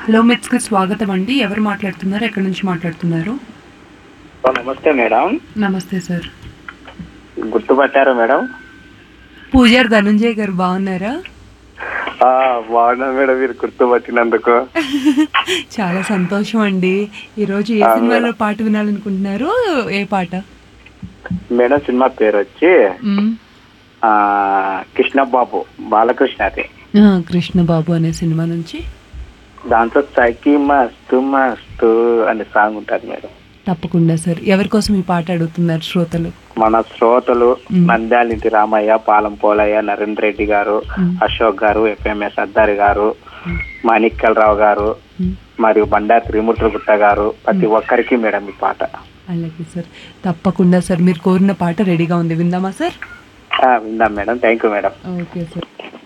Hello మిత్స్కి స్వాగతం అండి ఎవరు మాట్లాడుతున్నారు ఎక్కడి నుంచి మాట్లాడుతున్నారు ఓ, నమస్తే మేడం నమస్తే సార్ గుర్తుపట్టారా మేడం పూజారి ధనంజయ్ గారు బాగున్నారా ఆ, బాగున్నా మేడం మీరు గుర్తుపట్టినందుకు చాలా సంతోషం అండి ఈరోజు ఏ ఆ, సినిమాలో పాట వినాలనుకుంటున్నారు ఏ పాట మేడం సినిమా పేరు వచ్చి మ్మ్. ఆ కృష్ణబాబు బాలకృష్ణది ఆ, కృష్ణ బాబు అనే సినిమా నుంచి దాంట్లో సైకి మస్తు మస్తు అనే సాంగ్ ఉంటుంది మేడం తప్పకుండా సార్ ఎవరి కోసం ఈ పాట అడుగుతున్నారు శ్రోతలు మన శ్రోతలు మ్. నంద్యాలింటి రామయ్య పాలం పోలయ్య నరేంద్ర రెడ్డి గారు మ్. అశోక్ గారు ఎఫ్ఎంఎస్ అద్దారి గారు మాణిక్కలరావు గారు మ్మ్. మరియు బండారు త్రిమూర్తుల గుట్ట గారు ప్రతి ఒక్కరికి మేడం ఈ పాట అలాగే సార్ తప్పకుండా సార్ మీరు కోరిన పాట రెడీగా ఉంది విందామా సార్ ఆ, విందాం madam thank you madam okay sir